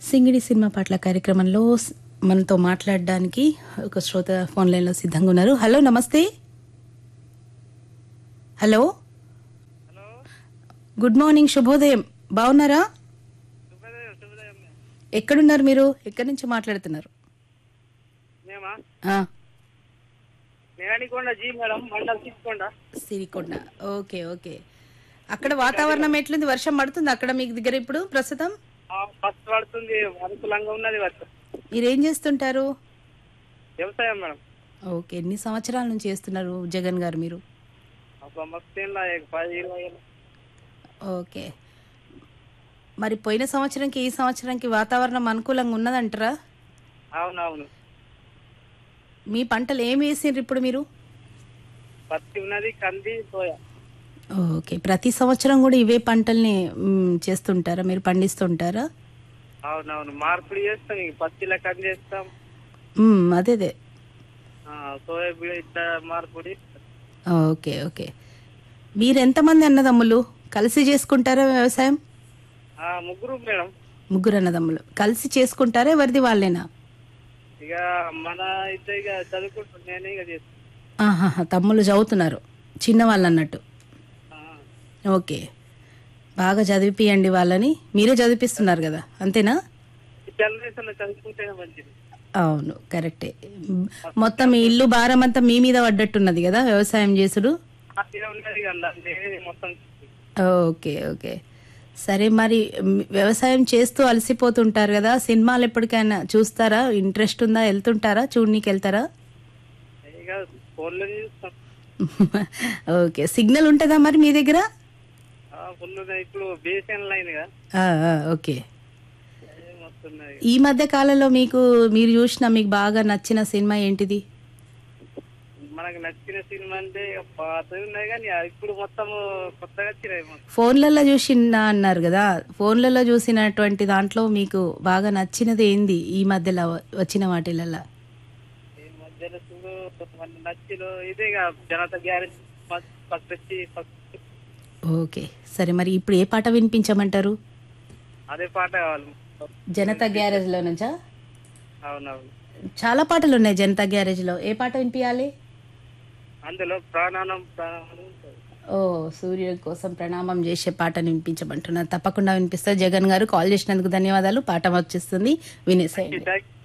సింగిడి సినిమా పాటల కార్యక్రమంలో స్- మనతో మాట్లాడడానికి ఒక శ్రోత ఫోన్ లైన్లో సిద్ధంగా ఉన్నారు హలో నమస్తే హలో గుడ్ మార్నింగ్ శుభోదయం బాగున్నారా ఎక్కడున్నారు మీరు ఎక్కడి నుంచి మాట్లాడుతున్నారు మేమా ఆ, మేడికొండ జీ మేడం మండల్ తీసుకోండ సిరికొండ ఓకే ఓకే అక్కడ వాతావరణం ఎట్లుంది వర్షం పడుతుంది అక్కడ మీకు దగ్గర ఇప్పుడు ప్రస్తుతం ఫస్ట్ పడుతుంది అనుకూలంగా ఉన్నది వర్షం మీరేం చేస్తుంటారు వ్యవసాయం మేడం ఓకే ఎన్ని సంవత్సరాల నుంచి చేస్తున్నారు జగన్ గారు మీరు ఒక మస్తు ఏళ్ళ, ఒక పది ఇరవై ఏళ్ళ. ఓకే మరి పోయిన సంవత్సరంకి ఈ సంవత్సరంకి వాతావరణం అనుకూలంగా ఉన్నదంటారా అవునవును మీ పంటలు ఏమి వేసిండ్రు ఇప్పుడు మీరు పత్తి ఉన్నది కంది సోయా ఓకే ప్రతి సంవత్సరం కూడా ఇవే పంటల్ని మ్, చేస్తుంటారా మీరు పండిస్తుంటారా అవునవును మార్పిడి చేస్తాం ఇంక పత్తిలో కంది చేస్తాం మ్, అదే అదే ఆ, సోయా బిడ ఇట్లా మార్పిడి ఓకే ఓకే మీరు ఎంతమంది అన్నదమ్ములు కలిసి చేసుకుంటారా వ్యవసాయం ఆ, ముగ్గురు మేడం ముగ్గురు అన్నదమ్ములు కలిసి చేసుకుంటారా ఎవరిది వాళ్ళేనా ఇక మన అయితే ఇక చదువుకుంటాం నేనే ఇక చేస్తాను ఆహాహా తమ్ముళ్ళు చదువుతున్నారు చిన్నవాళ్ళు అన్నట్టు ఆ, ఓకే బాగా చదివిపియండి వాళ్ళని మీరే చదివిపిస్తున్నారు కదా అంతేనా ఈ జనరేషన్ లో చదువుకుంటేనే మంచిది అవును కరెక్టే మ్, మొత్తం ఈ ఇల్లు భారం అంతా మీ మీద పడ్డట్టున్నది కదా వ్యవసాయం చేసుడు ఆ, ఇక ఉన్నది కదా నేనే మొత్తం ఓకే ఓకే సరే మరి మ్, వ్యవసాయం చేస్తూ అలసిపోతుంటారు కదా సినిమాలు ఎప్పటికైనా చూస్తారా ఇంట్రెస్ట్ ఉందా వెళ్తుంటారా చూడనీకి వెళ్తారా ఇక ఫోన్లో చూస్తాం ఓకే సిగ్నల్ ఉంటుందా మరి మీ దగ్గర ఫుల్ ఇప్పుడు బేసన్ లైన్ గా ఆ, ఆ, ఓకే ఏం వస్తున్నది ఈ మధ్య కాలంలో మీకు మీరు చూసిన మీకు బాగా నచ్చిన సినిమా ఏంటిది మనకు నచ్చిన సినిమా అంటే ఇక పాతవి ఉన్నాయి కానీ ఇప్పుడు మొత్తం కొత్తగా వచ్చినాయి మొత్తం. ఫోన్లలో చూసిన అన్నారు కదా ఫోన్లలో చూసినటువంటి దాంట్లో మీకు బాగా నచ్చినది ఏంది ఈ మధ్యలో వచ్చిన వాటిలలో ఈ మధ్యలో చూడు మన నచ్చిలో ఇదే ఇక జనతా గ్యారేజ్ ఫస్ట్ వచ్చి ఫస్ట్ ఓకే సరే మరి ఇప్పుడు ఏ పాట వినిపించమంటారు అదే పాట కావాలి జనతా గ్యారేజ్లో నుంచా అవునవును చాలా పాటలు ఉన్నాయి జనతా గ్యారేజ్లో ఏ పాట వినిపించాలి అందులో ప్రాణానం ప్రాణానం ఉంటుంది. ఓ సూర్యుడి కోసం ప్రణామం చేసే పాటను వినిపించమంటున్నారు తప్పకుండా వినిపిస్తారు జగన్ గారు కాల్ చేసినందుకు ధన్యవాదాలు పాట వచ్చేస్తుంది వినేసేయండి థాంక్-